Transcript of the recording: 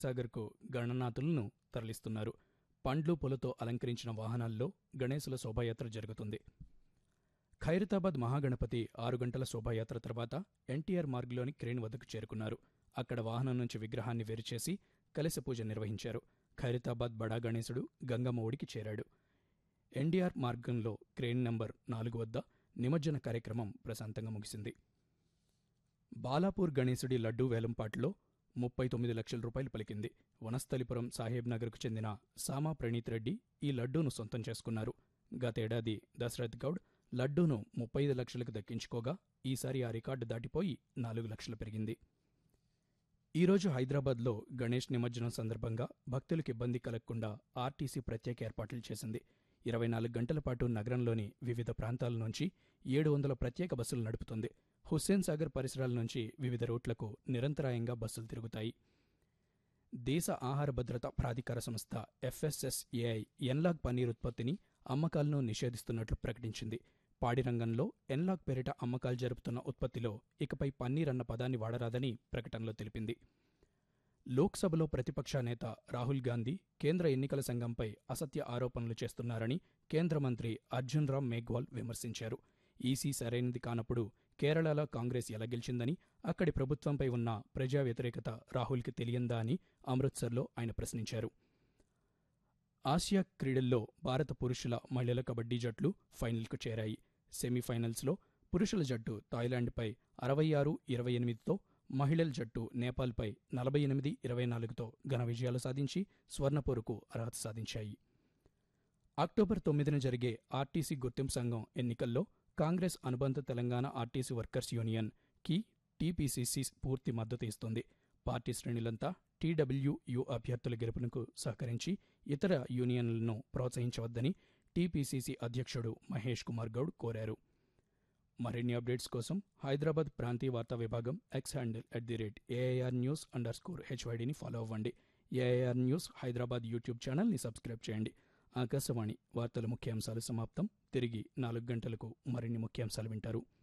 సాగర్కు గణనాథులను తరలిస్తున్నారు పండ్లు పూలతో అలంకరించిన వాహనాల్లో గణేశుల శోభాయాత్ర జరుగుతుంది ఖైరతాబాద్ మహాగణపతి ఆరు గంటల శోభాయాత్ర తర్వాత ఎన్టీఆర్ మార్గ్లోని క్రేన్ వద్దకు చేరుకున్నారు అక్కడ వాహనం నుంచి విగ్రహాన్ని వేరుచేసి కలశ పూజ నిర్వహించారు ఖైరతాబాద్ బడా గణేశుడు గంగమ్మ ఒడికి చేరాడు ఎన్డీఆర్ మార్గంలో క్రేన్ నంబర్ నాలుగు వద్ద నిమజ్జన కార్యక్రమం ప్రశాంతంగా ముగిసింది బాలాపూర్ గణేశుడి లడ్డూ వేలంపాట్లో ముప్పై తొమ్మిది లక్షల రూపాయలు పలికింది వనస్థలిపురం సాహెబ్ నగర్కు చెందిన సామా ప్రణీత్ రెడ్డి ఈ లడ్డూను సొంతం చేసుకున్నారు గతేడాది దశరథ్ గౌడ్ లడ్డూను ముప్పై ఐదు లక్షలకు దక్కించుకోగా ఈసారి ఆ రికార్డు దాటిపోయి నాలుగు లక్షలు పెరిగింది ఈరోజు హైదరాబాద్లో గణేష్ నిమజ్జనం సందర్భంగా భక్తులకు ఇబ్బంది కలగకుండా ఆర్టీసీ ప్రత్యేక ఏర్పాట్లు చేసింది ఇరవై నాలుగు గంటల పాటు నగరంలోని వివిధ ప్రాంతాల నుంచి ఏడు వందల ప్రత్యేక బస్సులు నడుపుతుంది హుస్సేన్ సాగర్ పరిసరాల నుంచి వివిధ రూట్లకు నిరంతరాయంగా బస్సులు తిరుగుతాయి దేశ ఆహార భద్రత ప్రాధికార సంస్థ ఎఫ్ఎస్ఎస్ఏఐ ఎన్లాగ్ పన్నీర్ ఉత్పత్తిని అమ్మకాలను నిషేధిస్తున్నట్లు ప్రకటించింది పాడి రంగంలో ఎన్లాగ్ పేరిట అమ్మకాలు జరుపుతున్న ఉత్పత్తిలో ఇకపై పన్నీర్ అన్న పదాన్ని వాడరాదని ప్రకటనలో తెలిపింది లోక్సభలో ప్రతిపక్ష నేత రాహుల్ గాంధీ కేంద్ర ఎన్నికల సంఘంపై అసత్య ఆరోపణలు చేస్తున్నారని కేంద్ర మంత్రి అర్జున్ రామ్ మేఘ్వాల్ విమర్శించారు ఈసీ సరైనది కానప్పుడు కేరళలో కాంగ్రెస్ ఎలా గెలిచిందని అక్కడి ప్రభుత్వంపై ఉన్న ప్రజా వ్యతిరేకత రాహుల్కి తెలియందా అని అమృత్సర్లో ఆయన ప్రశ్నించారు ఆసియా క్రీడల్లో భారత పురుషుల మహిళల కబడ్డీ జట్లు ఫైనల్కు చేరాయి సెమీఫైనల్స్లో పురుషుల జట్టు థాయిలాండ్పై అరవై ఆరు ఇరవై ఎనిమిదితో మహిళల జట్టు నేపాల్పై నలభై ఎనిమిది ఇరవై నాలుగుతో ఘన విజయాలు సాధించి స్వర్ణపూరుకు అర్హత సాధించాయి అక్టోబర్ తొమ్మిదిన జరిగే ఆర్టీసీ గుర్తింపు సంఘం ఎన్నికల్లో కాంగ్రెస్ అనుబంధ తెలంగాణ ఆర్టీసీ వర్కర్స్ యూనియన్ కి టీపీసీసీ పూర్తి మద్దతు ఇస్తుంది పార్టీ శ్రేణులంతా టీడబ్ల్యూయు అభ్యర్థుల గెలుపునకు సహకరించి ఇతర యూనియన్లను ప్రోత్సహించవద్దని టీపీసీసీ అధ్యక్షుడు మహేష్ కుమార్ గౌడ్ కోరారు మరిన్ని అప్డేట్స్ కోసం హైదరాబాద్ ప్రాంతీయ వార్తా విభాగం X handle at the rate AIR news underscore హెచ్వైడిని ఫాలో అవ్వండి ఏఐఆర్ న్యూస్ హైదరాబాద్ యూట్యూబ్ ఛానల్ని సబ్స్క్రైబ్ చేయండి ఆకాశవాణి వార్తల ముఖ్యాంశాలు సమాప్తం తిరిగి నాలుగు గంటలకు మరిన్ని ముఖ్యాంశాలు వింటారు